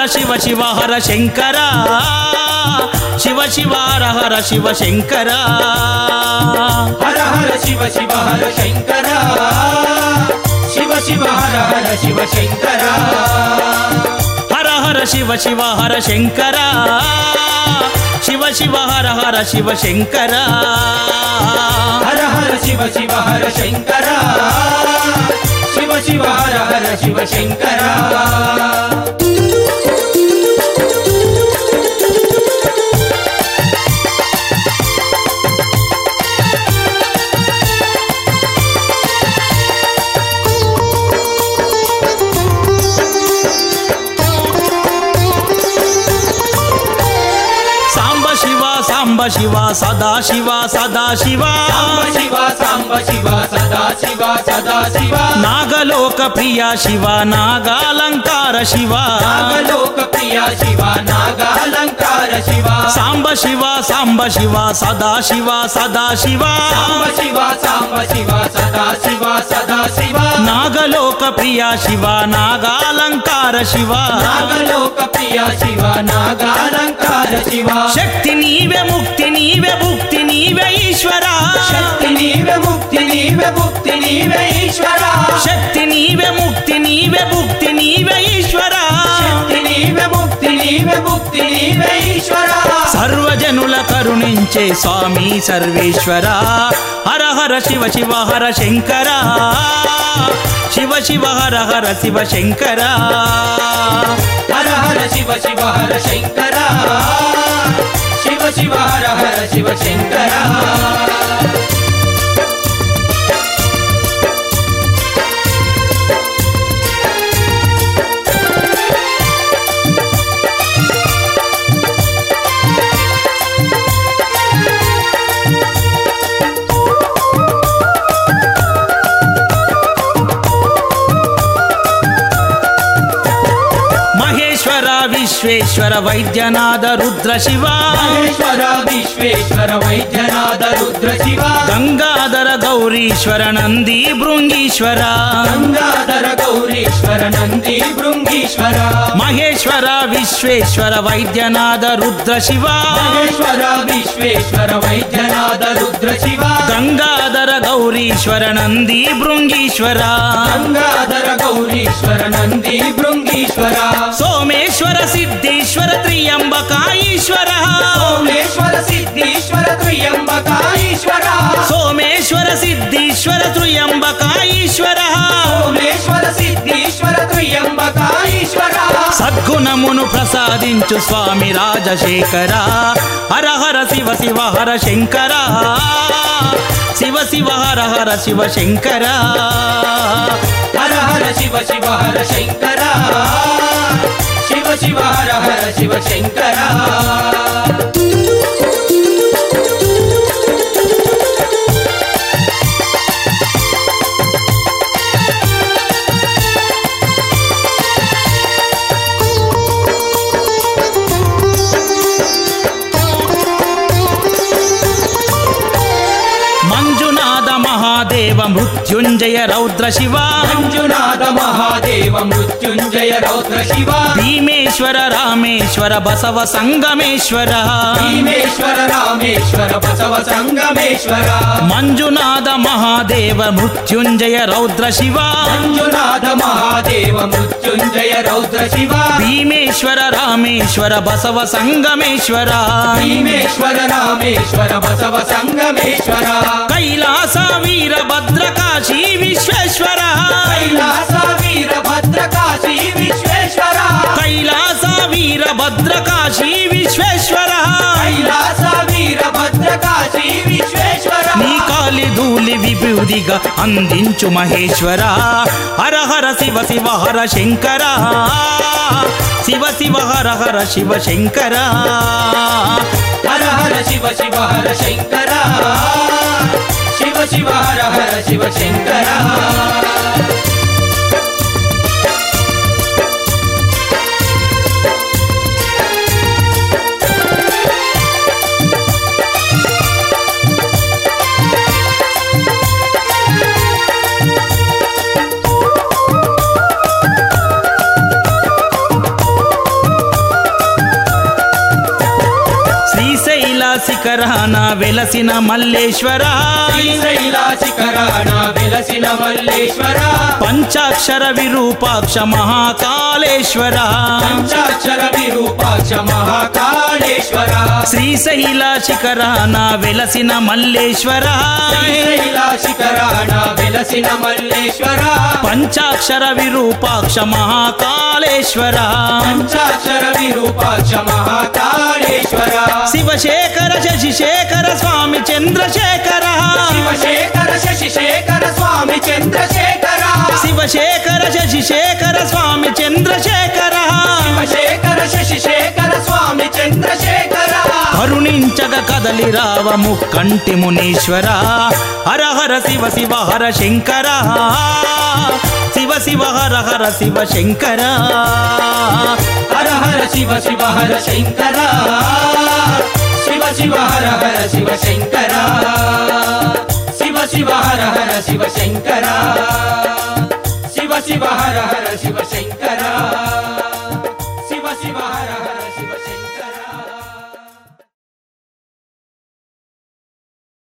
శివ శివ హర శంకర శివ శివ హర హర శివ శంకర హర హర శివ శివ హర శంకర శివ శివ హర హర శివ శంకర హర హర శివ శివ హర శంకర శివ శివ హర హర శివ శంకర హర హర శివ శివ హర శంకర శివ శివ హర హర శివ శంకర సాంబ శివ సాంబ శివ సదా శివ సదా శివ సాంబ శివ సాంబ శివ సదా శివ సదా శివ నాగలోక ప్రియ శివ నాగాలంకార శివ నాగలోక ప్రియ శివ నాగాలంకార శివ సాంబ శివ సాంబ శివ సదా శివ సదా శివ సాంబ శివ సాంబ శివ సదా శివ సదా శివ నాగలోక ప్రియ శివ నాగాలంకార శివ నాగలోక ప్రియ శివ నాగాలంకార శివ శక్తి నీవే ముక్తి నీవే భుక్తి నీవే ఈశ్వర శక్తి నీవే ముక్తి నీవే ముక్తి నీవే ఈశ్వర శక్తి నీవే ముక్తి నీవే భుక్తి నీవే ఈశ్వర శక్తి నీవే ముక్తి నీవే ముక్తి నీవే ఈశ్వర సర్వజనుల కరుణించే స్వామి సర్వేశ్వర హర హర శివ శివ హర శంకర శివ శివ హర హర శివ శంకర హర హర శివ శివ హర శంకర శివ శివ హర హర శివ శంకర మహేశ్వర విశ్వేశ్వర వైద్యనాథ రుద్ర శివ మహేశ్వర విశ్వేశ్వర వైద్యనాథ రుద్ర శివ గంగాధర గౌరీశ్వర నంది భృంగీశ్వర గంగాధర గౌరీశ్వర నంది భృంగీశ్వర మహేశ్వర విశ్వేశ్వర వైద్యనాథ రుద్ర శివ మహేశ్వర విశ్వేశ్వర వైద్యనాథ రుద్ర శివ గంగాధర గౌరీశ్వర నంది భృంగీశ్వర గంగాధర గౌరీశ్వర నంది భృంగీశ్వర సోమేశ్వర సిద్ధేశ్వర త్రియంబక ఈశ్వర సోమేశ్వర సిద్ధీశ్వర త్రియంబక ఈశ్వర సోమేశ్వర సిద్ధేశ్వర త్రియంబక ఈశ్వర సోమేశ్వర సిద్ధీశ్వర త్రియంబక ఈశ్వర సద్గుణమును ప్రసాదించు స్వామి రాజశేఖర హర హర శివ శివ హర శంకర శివ శివ హర హర శివ శంకర హర హర శివ శివ హర శంకర శివ శివ హర హర శివ శంకర మంజునాథ మహాదేవ మృత్యుంజయ రౌద్ర శివ మంజునాథ మహాదేవ మృత్యుంజయ రౌద్ర శివ భీమేశ్వర రామేశ్వర బసవ సంగమేశ్వర భీమేశ్వర రామేశ్వర బసవ సంగమేశ్వర మంజునాథ మహాదేవ మృత్యుంజయ రౌద్ర శివ మంజునాథ మహాదేవ మృత్యుంజయ రౌద్ర శివ భీమేశ్వర రామేశ్వర బసవ సంగమేశ్వర భీమేశ్వర రామేశ్వర బసవ సంగమేశ్వర కైలాస వీరభద్ర కాశీ విశ్వేశ్వర కైలాస వీరభద్ర కాశీ విశ్వేశ్వర కైలాస వీరభద్ర కాశీ విశ్వేశ్వర కైలాస వీరభద్ర కాశీ విశ్వేశ్వర నీ కాలి ధూళి విభూదిగా అందించు మహేశ్వర హర హర శివ శివ హర శంకర శివ శివ హర హర శివ శంకర హర హర శివ శివ హర శంకర శివ శివ హర హర శివ శంకర శిఖరాన వెలసిన మల్లేశ్వర శ్రీశైల శిఖరాన వెలసిన మల్లేశ్వర పంచాక్షర విరూపాక్ష మహాకాళేశ్వర పంచాక్షర విరూపాక్ష మహాకాళేశ్వర శ్రీశైల శిఖరాన వెలసిన మల్లేశ్వర శ్రీశైల శిఖరాన వెలసిన మల్లేశ్వర పంచాక్షర విరూపాక్ష మహాకాళేశ్వర పంచాక్షర విరూపాక్ష మహాకాళేశ్వర శివశేఖర శశిశేఖర స్వామి చంద్రశేఖర శివశేఖర శశిశేఖర స్వామి చంద్రశేఖర శివశేఖర శశిశేఖర స్వామి చంద్రశేఖర శివశేఖర శశిశేఖర స్వామి చంద్రశేఖర కరుణించగ కదలి రావ ముక్కంటి మునీశ్వర హర హర శివ శివ హర శంకర శివ శివ హర హర శివ శంకర హర హర శివ శివ హర శంకర శివ శివ హర హర శివ శంకర శివ శివ హర హర శివ శంకర శివ శివ హర హర శివ